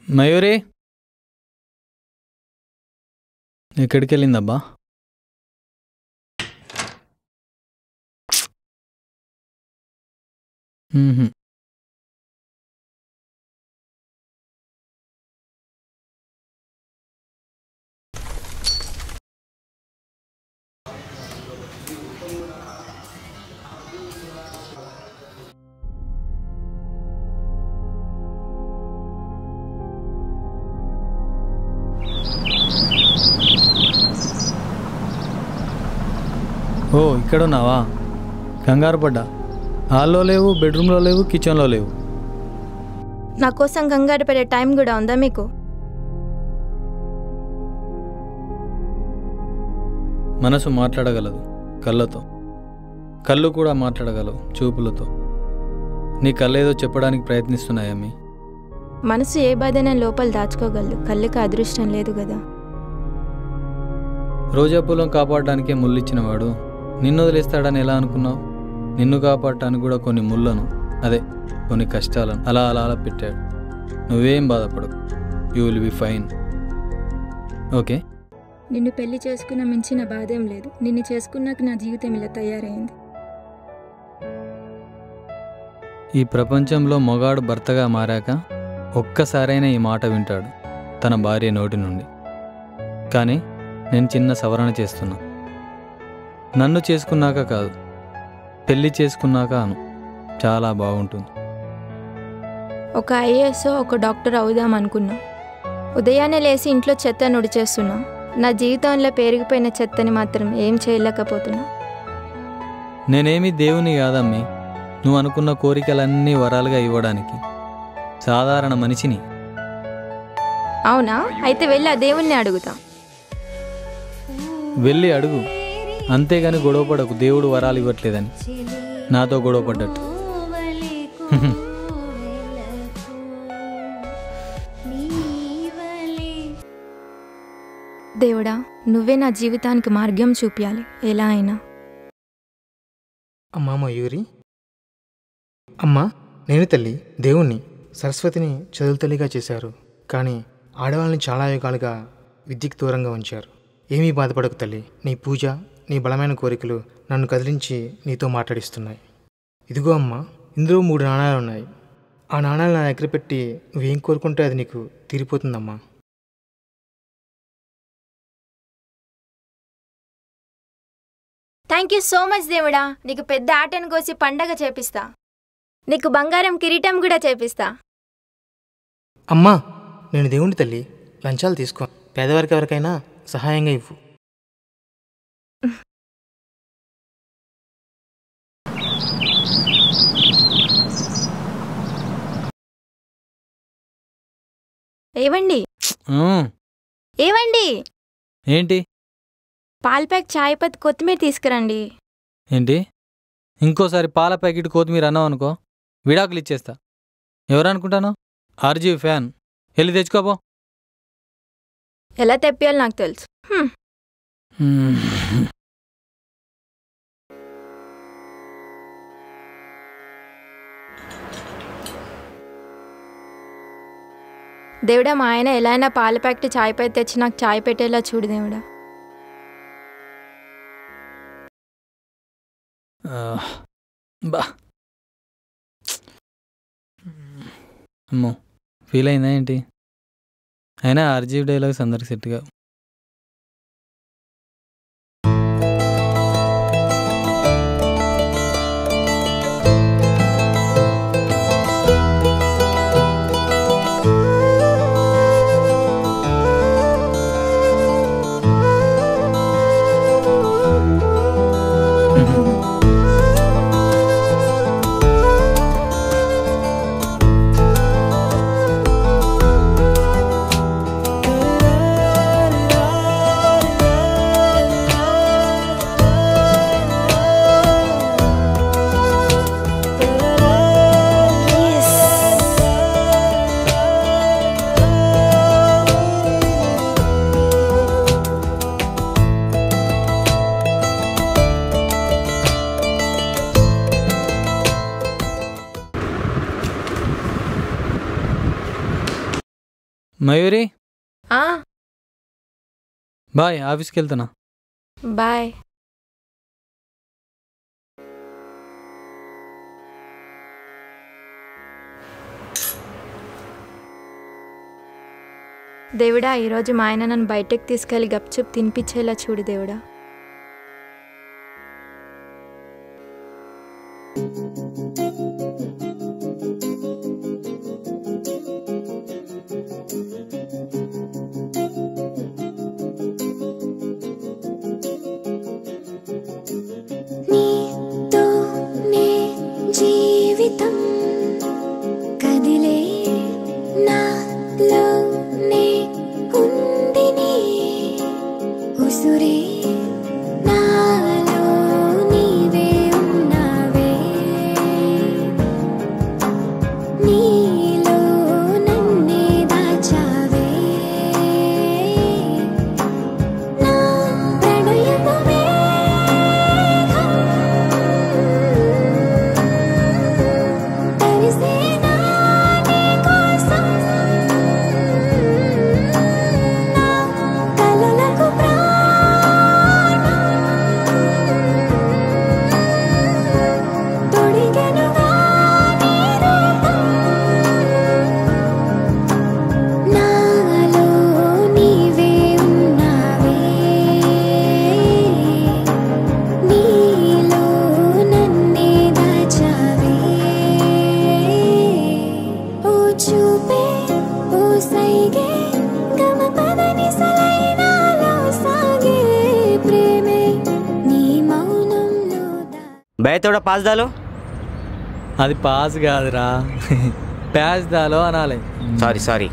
మయూరి ఎక్కడికి వెళ్ళిందబ్బా మ్మ్హ్మ్. ఓ ఇక్కడ ఉన్నావా కంగారు పడ్డా హాల్లో లేవు బెడ్రూమ్లో లేవు కిచెన్లో లేవు నా కోసం కంగారు పడే టైం కూడా ఉందా మీకు మనసు మాట్లాడగలదు కళ్ళతో కళ్ళు కూడా మాట్లాడగలవు చూపులతో నీ కళ్ళేదో చెప్పడానికి ప్రయత్నిస్తున్నాయమ్మి మనసు ఏ బాధైనా లోపల దాచుకోగలదు కళ్ళకి అదృష్టం లేదు కదా రోజా పూలం కాపాడడానికే ముళ్ళిచ్చినవాడు నిన్ను వదిలేస్తాడని ఎలా అనుకున్నావు నిన్ను కాపాడటానికి కూడా కొన్ని ముళ్ళను అదే కొన్ని కష్టాలను అలా అలా అలా పెట్టాడు నువ్వేం బాధపడకు you will be fine okay నిన్ను పెళ్లి చేసుకున్న మించిన బాధేం లేదు నిన్ను చేసుకున్నాక నా జీవితం ఇలా తయారైంది ఈ ప్రపంచంలో మొగాడు భర్తగా మారాక ఒక్కసారైనా ఈ మాట వింటాడు తన భార్య నోటి నుండి కానీ నేను చిన్న సవరణ చేస్తున్నా నన్ను చేసుకున్నాక కాదు పెళ్లి చేసుకున్నాక అను చాలా బాగుంటుంది ఒక ఐఏఎస్ ఒక డాక్టర్ అవుదాం అనుకున్నా ఉదయాన్నే లేచి ఇంట్లో చెత్త నుడిచేస్తున్నా నా జీవితంలో పెరిగిపోయిన చెత్తని మాత్రం ఏం చేయలేకపోతున్నా నేనేమి దేవుని కాదమ్మి నువ్వు అనుకున్న కోరికలన్నీ వరాలుగా ఇవ్వడానికి సాధారణ మనిషిని అవునా అయితే వెళ్ళి ఆ దేవుణ్ణి అడుగుతా వెళ్ళి అడుగు అంతేగాని గొడవపడకు దేవుడు వరాలు ఇవ్వట్లేదని నాతో గొడవపడ్డట్టు దేవుడా నువ్వే నా జీవితానికి మార్గం చూపించాలి ఎలా అయినా అమ్మా మయూరి అమ్మా నేను తల్లి దేవుణ్ణి సరస్వతిని చదువు తల్లిగా చేశారు కానీ ఆడవాళ్ళని చాలా యుగాలుగా విద్యకు దూరంగా ఉంచారు ఏమీ బాధపడకు తల్లి నీ పూజ నీ బలమైన కోరికలు నన్ను కదిలించి నీతో మాట్లాడిస్తున్నాయి ఇదిగో అమ్మా ఇందులో మూడు నాణాలు ఉన్నాయి ఆ నాణాలు నా దగ్గర పెట్టి నువ్వేం కోరుకుంటే అది నీకు తీరిపోతుందమ్మా థ్యాంక్ యూ సో మచ్ దేవుడా నీకు పెద్ద ఆటను కోసి పండగ చేపిస్తా నీకు బంగారం కిరీటం కూడా చేపిస్తా అమ్మా నేను దేవుని తల్లి లంచాలు తీసుకో పేదవారికి ఎవరికైనా సహాయంగా ఇవ్వు ఏవండి ఉమ్, ఏవండి ఏంటి పాల్ ప్యాక్ చాయ్ పత్తి కొత్తిమీర తీసుకురండి ఏంటి ఇంకోసారి పాల ప్యాకెట్ కొత్తిమీర అన్నావు అనుకో విడాకులు ఇచ్చేస్తా ఎవరు అనుకుంటాను ఆర్జీ ఫ్యాన్ వెళ్ళి తెచ్చుకోపో ఎలా తెప్పియాలో నాకు తెలుసు హ్మ్. దేవుడా మా ఆయన ఎలా అయినా పాల ప్యాకెట్ చాయ్ పత్తి తెచ్చి నాకు చాయ్ పెట్టేలా చూడు దేవుడా ఆ, బా అమ్మో ఫీల్ అయిందా ఏంటి అయినా ఆర్జీవ్ డైలాగ్స్ అందరికి సెట్గా la మయూరి ఆ, బాయ్ ఆఫీస్కి వెళ్తున్నా బాయ్ దేవుడా ఈరోజు మా ఆయన నన్ను బయటకు తీసుకెళ్ళి గప్చుప్ తినిపించేలా చూడు దేవుడా నీతోనే జీవితం కదిలే నాలోనే ఉంది నీ ఉసురే నాలో నీవే ఉన్నావే నీలో నన్నే దాచావే నా ప్రణయపు మేఘం తరిసేనా నీ కోసం నా కలలకు ప్రాణం తొడిగెనుగా నీ రూపం నాలో నీవే ఉన్నావే నీలో నన్నే దాచావే ఓ చూపే ఓ సైగే గమ పదని సలైనాలో సాగే ప్రేమే నీ మౌనంలో దా భయ తోడ పాస్ దాలో అది పాస్ కాదురా ప్యాస్ దాలో అనాలి సారీ సారీ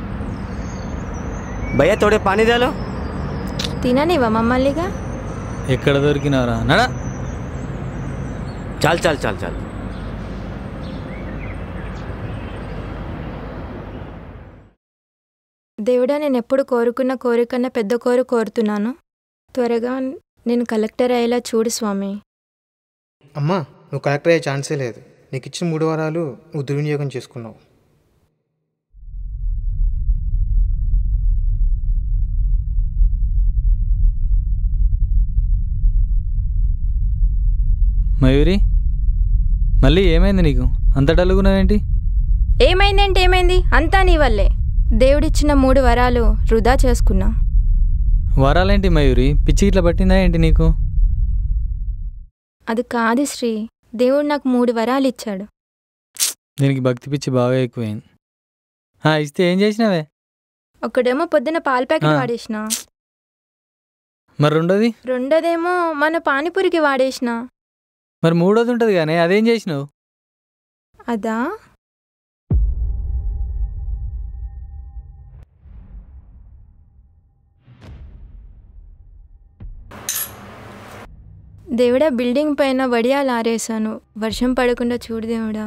భయ్య తోడే పానీ దాలో తిననివా మమ్మల్నిగా ఎక్కడ దొరికినారా నడా చాలు చాలు చాలు చాలు దేవుడా నేను ఎప్పుడు కోరుకున్న కోరికన్నా పెద్ద కోరు కోరుతున్నాను త్వరగా నేను కలెక్టర్ అయ్యేలా చూడు స్వామి అమ్మా నువ్వు కలెక్టర్ అయ్యే ఛాన్సే లేదు నీకు ఇచ్చిన మూడు వారాలు నువ్వు దుర్వినియోగం చేసుకున్నావు మయూరి మళ్ళీ ఏమైంది నీకు అంత డల్లుగున్నావేంటి ఏమైందంటే ఏమైంది అంతా నీ వల్లే దేవుడిచ్చిన మూడు వరాలు వృధా చేసుకున్నా వరాలేంటి మయూరి పిచ్చి ఇట్లా పట్టిందా ఏంటి నీకు అది కాదు శ్రీ దేవుడు నాకు మూడు వరాలు ఇచ్చాడు దీనికి భక్తి పిచ్చి బాగా ఎక్కువైంది ఆ, ఇస్తే ఏం చేసినావే ఒకడేమో పొద్దున పాల ప్యాకెట్ ఆ. వాడేసిన మరి రెండోది రెండోదేమో మన పానీపూరికి వాడేసిన మరి మూడోది ఉంటుంది కానీ అదేం చేసినావు అదా దేవుడా బిల్డింగ్ పైన వడియాలు ఆరేసాను వర్షం పడకుండా చూడు దేవుడా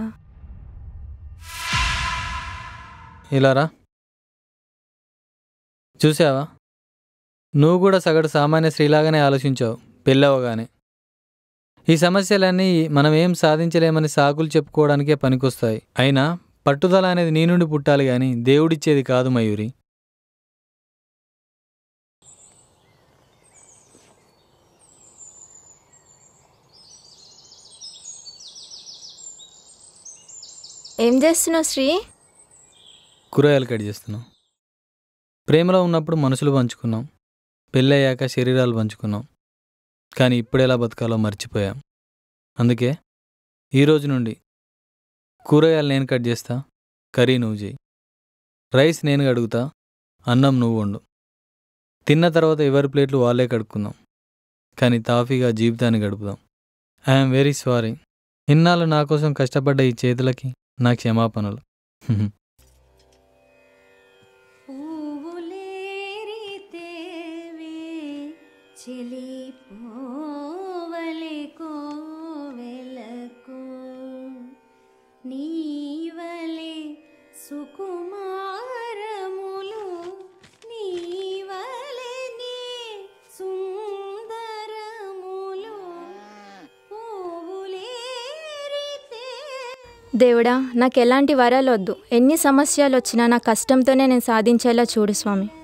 ఇలా రా చూసావా నువ్వు కూడా సగటు సామాన్య స్త్రీలాగానే ఆలోచించావు పెళ్ళవగానే ఈ సమస్యలన్నీ మనం ఏం సాధించలేమని సాకులు చెప్పుకోవడానికే పనికొస్తాయి అయినా పట్టుదల అనేది నీ నుండి పుట్టాలి కానీ దేవుడిచ్చేది కాదు మయూరి ఏం చేస్తున్నావు శ్రీ కూరగాయలు కట్ చేస్తున్నాం ప్రేమలో ఉన్నప్పుడు మనుషులు పంచుకున్నాం పెళ్ళయ్యాక శరీరాలు పంచుకున్నాం కానీ ఇప్పుడు ఎలా బతకాలో మర్చిపోయాం అందుకే ఈ రోజు నుండి కూరగాయలు నేను కట్ చేస్తా కర్రీ నువ్వు చేయి రైస్ నేను కడుగుతా అన్నం నువ్వు వండు తిన్న తర్వాత ఎవరి ప్లేట్లు వాళ్ళే కడుక్కుందాం కానీ తాఫీగా జీవితాన్ని గడుపుదాం ఐఎమ్ వెరీ సారీ ఇన్నాళ్ళు నా కోసం కష్టపడ్డ ఈ చేతులకి నా క్షమాపణలు పూవులేరితేవే చెలిపోవలె కోవెలకు నీవలే సుకుమారములు నీవలే నీ సుందరములు పూవులేరితే దేవుడా నాకు ఎలాంటి వరాలు వద్దు ఎన్ని సమస్యలు వచ్చినా నా కష్టంతోనే నేను సాధించేలా చూడు స్వామి